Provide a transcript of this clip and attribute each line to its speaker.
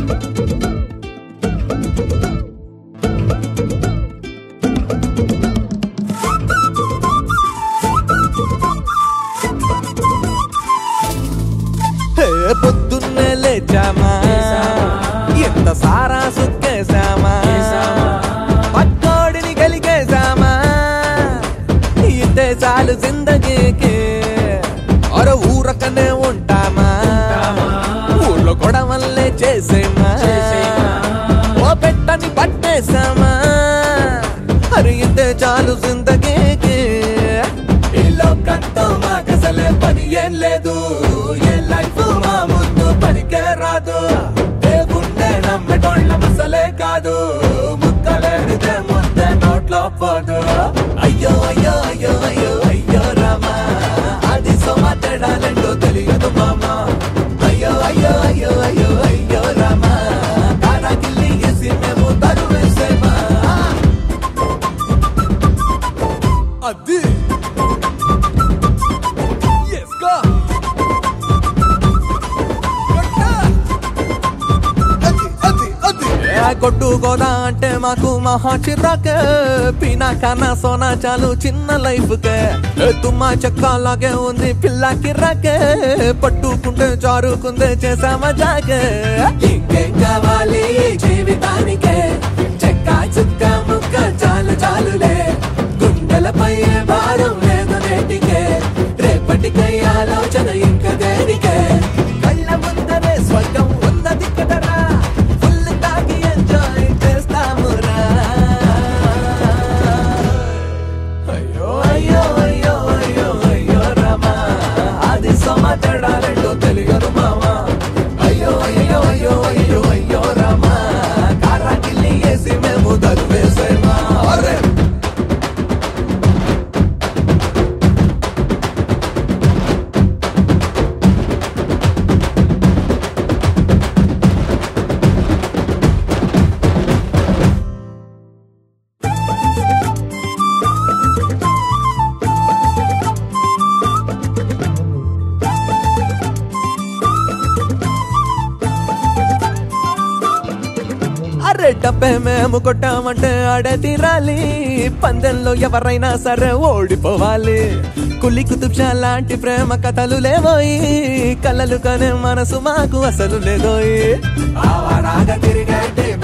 Speaker 1: హే, పొద్దున్నే లేచామా ఎంత సారా సుక్కేశామా పక్కోడిని కలిగేశామా ఇంతే చాలు జిందగీకి అర ఊరకనే ఉంటామా ఊర్లో గొడవల్లే చేసేమా ఓ పెట్టని పట్టేశామా అరే ఇంతే చాలు జిందగీకి ఈ లోకంతో మాకసలే పని ఏం లేదు ఏ లైఫ్ మా ముందు పనికే రాదు దేవుణ్ణే నమ్మటోళ్ళ మసలే కాదు ముక్కలేడితే ముందే నోట్లో పోదు అయ్యో అయ్యో అయ్యో అయ్యో అయ్యో రామా అది సమాటడాలంటూ తెలియదు మామా అయ్యో అయ్యో అయ్యో అయ్యో అయ్యో రామా కారాకిల్లి వేసి మేము తరువేసేమా అది Yes, go! ఏ కొట్టుకోదా అంటే మాకు మహా చిరాకే పీనా కన్నా సోనా చాలు చిన్న లైఫ్ కే ఏ తుమ్మా చెక్కలాగే ఉంది పిల్ల కిరాకే పట్టుకుంటే జారుకుందే చేసామా జాగే ఇంకేం కావాలి ఈ జీవితానికే చెక్క చుక్క ముక్క చాలు చాలులే గుండెలపై ఏ భారం లేదు నేటికే రేపటికై ఆలోచన ఇంక దేనికే కళ్ళ ముందరే స్వర్గం ఉన్నది కదరా ఫుల్ తాగి ఎంజాయ్ చేస్తామురా అయ్యో అయ్యో అయ్యో అయ్యో అయ్యో రామా అది సమాచారాలంటూ తెలియదు మామా అయ్యో అయ్యో అయ్యో అయ్యో అయ్యో రామా కారాకిల్లి వేసి మేము దరివేసేమా అరే అరే డబ్బే మేము కొట్టామంటే ఆడే తీరాలి పందెంలో ఎవరైనా సరే ఓడిపోవాలి కులి కుతుబ్షా లాంటి ప్రేమ కథలు లేవోయి కలలు కనే మనసు మాకు అసలు లేదోయి ఆవారాగా తిరిగేటి